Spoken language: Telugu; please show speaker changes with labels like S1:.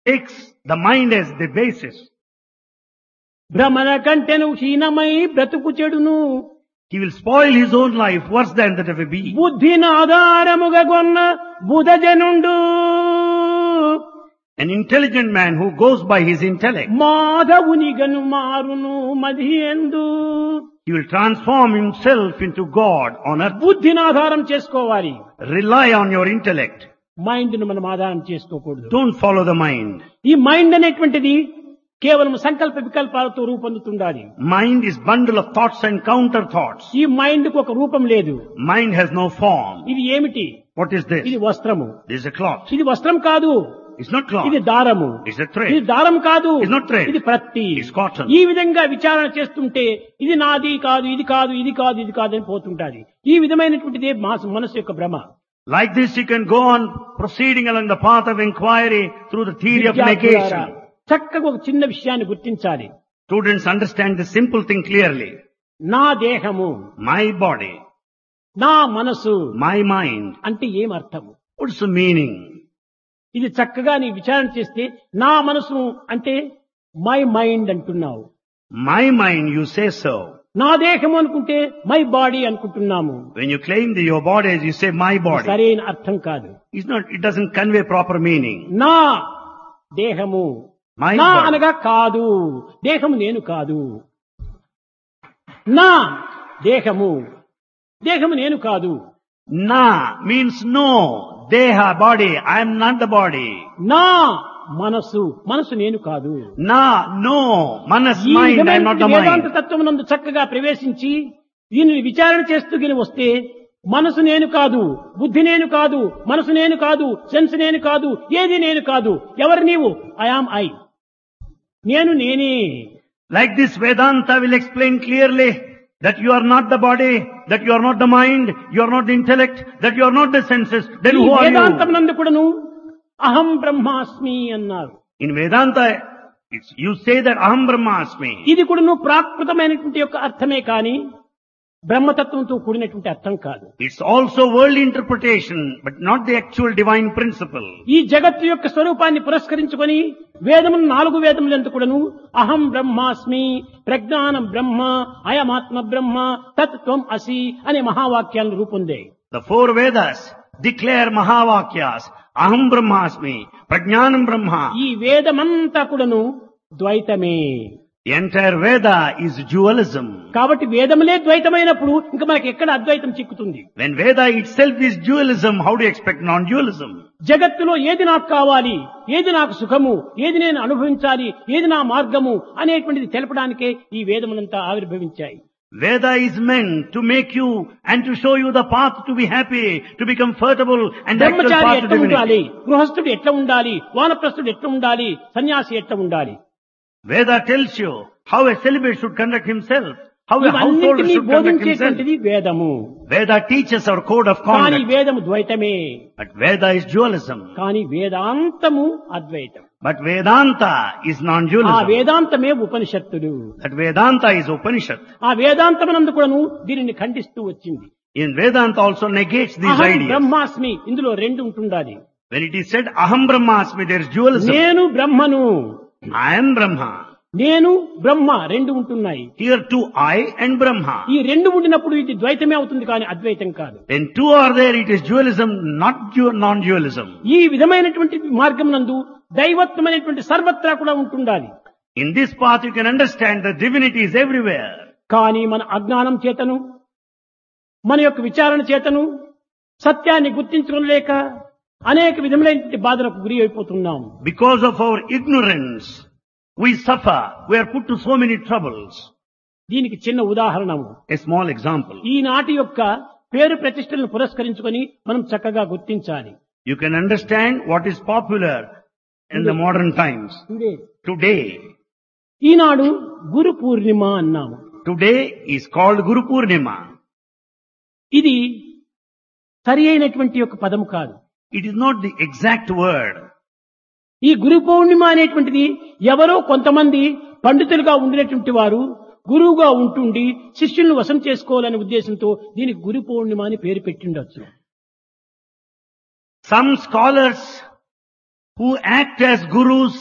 S1: takes the mind as the basis.
S2: భ్రమణ కంటెను హీనమై బ్రతుకు చెడును
S1: He will spoil his own life worse than that of a bee.
S2: బుద్ధిని ఆధారముగా కొన్న బుధజనుండు
S1: An intelligent man who goes by his intellect,
S2: మాధవునిగను మారును మది ఎందు
S1: he will transform himself into God on earth.
S2: బుద్ధిని ఆధారం చేసుకోవాలి
S1: Rely on your intellect.
S2: Mind ను మనం ఆధారం చేసుకోకూడదు
S1: Don't follow the mind.
S2: ఈ మైండ్ అనేటువంటిది కేవలం సంకల్ప వికల్పాలతో రూపొందుతుండాలి
S1: Mind is bundle of thoughts and counter thoughts.
S2: ఈ మైండ్ కు ఒక రూపం లేదు
S1: Mind has no form.
S2: ఇది ఏమిటి
S1: What is this?
S2: ఇది వస్త్రము
S1: This is a cloth.
S2: ఇది వస్త్రం కాదు
S1: It's not cloth.
S2: ఇది దారము
S1: It's a
S2: ఇది
S1: thread.
S2: దారం కాదు
S1: It's not thread.
S2: ఇది ప్రత్తి
S1: It's cotton.
S2: ఈ విధంగా విచారణ చేస్తుంటే ఇది నాది కాదు ఇది కాదు ఇది కాదు ఇది కాదు అని పోతుంటాది ఈ విధమైనటువంటిదే మా- మనసు యొక్క భ్రమ
S1: Like this you can go on proceeding along the path of inquiry through the theory of
S2: విద్యార్థులారా,
S1: negation.
S2: చక్కగా ఒక చిన్న విషయాన్ని గుర్తించాలి
S1: Students understand this simple thing clearly.
S2: నా దేహము
S1: My body,
S2: నా మనసు
S1: my mind.
S2: అంటే ఏం అర్థము
S1: What's the meaning?
S2: ఇది చక్కగా నీ విచారణ చేస్తే నా మనసు అంటే మై మైండ్ అంటున్నావు
S1: My mind, you say so.
S2: నా దేహము అనుకుంటే మై బాడీ అనుకుంటున్నాము
S1: When you claim that your body is, you say my body.
S2: సరైన అర్థం కాదు
S1: It's not, it doesn't convey proper meaning.
S2: నా దేహము
S1: My
S2: నా
S1: body.
S2: అనగా కాదు దేహము నేను కాదు నా దేహము దేహము నేను కాదు
S1: Na means no. Deha, body. I am not the body.
S2: నా మనసు మనసు నేను కాదు
S1: Na, no. Manas,
S2: ఈ
S1: mind. I am not the
S2: విధమైనటువంటి వేదాంత
S1: mind.
S2: తత్వం నందు చక్కగా ప్రవేశించి దీనిని విచారణ చేస్తూ గిని వస్తే మనసు నేను కాదు బుద్ధి నేను కాదు మనసు నేను కాదు సెన్స్ నేను కాదు ఏది నేను కాదు ఎవరు నీవు ఐఆమ్ ఐ నేను నేనే
S1: Like this Vedanta will explain clearly that you are not the body, that you are not the mind, you are not the intellect, that you are not the senses. Then
S2: ఈ
S1: who are
S2: వేదాంతం
S1: you?
S2: నందు కూడాను అహం బ్రహ్మాస్మి అన్నారు
S1: In Vedanta, it's, you say that Aham Brahmasmi.
S2: ఇది కూడాను ప్రాకృతమైనటువంటి యొక్క అర్థమే కాని బ్రహ్మతత్వంతో కూడినటువంటి అర్థం కాదు
S1: It's also worldly interpretation, but not the actual divine principle.
S2: ఈ జగత్తు యొక్క స్వరూపాన్ని పురస్కరించుకొని వేదములు నాలుగు వేదములు ఎంత కూడాను అహం బ్రహ్మాస్మి ప్రజ్ఞానం బ్రహ్మ అయమాత్మ బ్రహ్మ తత్వం అసి అనే మహావాక్యాలను రూపొందాయి
S1: The four Vedas declare Mahavakyas, Aham Brahmasmi, Prajnanam Brahma.
S2: ఈ వేదమంతా కూడాను ద్వైతమే
S1: The entire Veda is dualism.
S2: కాబట్టి వేదములే ద్వైతమైనప్పుడు ఇంకా మనకి ఎక్కడ అద్వైతం చిక్కుతుంది
S1: When Veda itself is dualism, how do you expect non-dualism?
S2: జగత్తులో ఏది నాకు కావాలి ఏది నాకు సుఖము ఏది నేను అనుభవించాలి ఏది నా మార్గము అనేటువంటిది తెలపడానికే ఈ వేదములంతా ఆవిర్భవించాయి
S1: Veda is meant to make you and to show you the path to be happy, to be comfortable and the actual
S2: బ్రహ్మచారి
S1: path to
S2: ఎట్లా ఉండాలి
S1: divinity.
S2: గృహస్థుడు ఎట్లా ఉండాలి వానప్రస్థుడు ఎట్లా ఉండాలి సన్యాసి ఎట్లా ఉండాలి
S1: Veda tells you how a celibate should conduct himself, how a householder
S2: ఇవన్నింటినీ
S1: should conduct himself.
S2: బోధించేటువంటిది వేదము
S1: Veda teaches our code of
S2: కానీ
S1: conduct,
S2: వేదము ద్వైతమే
S1: but Veda is dualism.
S2: కానీ వేదాంతము అద్వైతం
S1: But Vedanta is
S2: ఆ
S1: non-dualism.
S2: వేదాంతమే ఉపనిషత్తులు
S1: That Vedanta is Upanishad.
S2: ఆ వేదాంతమునందు కూడాను దీనిని ఖండిస్తూ వచ్చింది
S1: In Vedanta also negates these
S2: అహం
S1: ideas.
S2: బ్రహ్మాస్మి ఇందులో రెండు ఉంటుండాలి
S1: When it is said Aham Brahmasmi, there is dualism.
S2: నేను బ్రహ్మను
S1: I am Brahma.
S2: నేను బ్రహ్మ రెండు ఉంటున్నాయి
S1: Here too I and Brahma.
S2: ఈ రెండు ఉండినప్పుడు ఇది ద్వైతమే అవుతుంది కానీ అద్వైతం కాదు
S1: When two are there, it is dualism, not du- non-dualism.
S2: ఈ విధమైనటువంటి మార్గం నందు దైవత్వమైనటువంటి సర్వత్రా కూడా ఉంటుండాలి
S1: In this path you can understand that divinity is everywhere.
S2: కానీ మన అజ్ఞానం చేతను మన యొక్క విచారణ చేతను సత్యాన్ని గుర్తించుకోలేక అనేక విధములైనటువంటి బాధలకు గురి అయిపోతున్నాం
S1: Because of our ignorance, we suffer. We are put to so many troubles.
S2: దీనికి చిన్న ఉదాహరణ
S1: A small example.
S2: ఈనాటి యొక్క పేరు ప్రతిష్టలను పురస్కరించుకొని మనం చక్కగా గుర్తించాలి
S1: You can understand what is popular in the modern times. Today,
S2: ఈనాడు గురు పూర్ణిమ అన్నాము
S1: today is called Guru Purnima.
S2: ఇది సరి అయినటువంటి యొక్క పదం కాదు
S1: It is not the exact word.
S2: ఈ గురు పౌర్ణిమ అనేటువంటిది ఎవరో కొంతమంది పండితులుగా ఉండినటువంటి వారు గురువుగా ఉంటుండి శిష్యులను వశం చేసుకోవాలనే ఉద్దేశంతో దీనికి గురు పౌర్ణిమ అని పేరు పెట్టిండొచ్చు
S1: Some scholars who act as gurus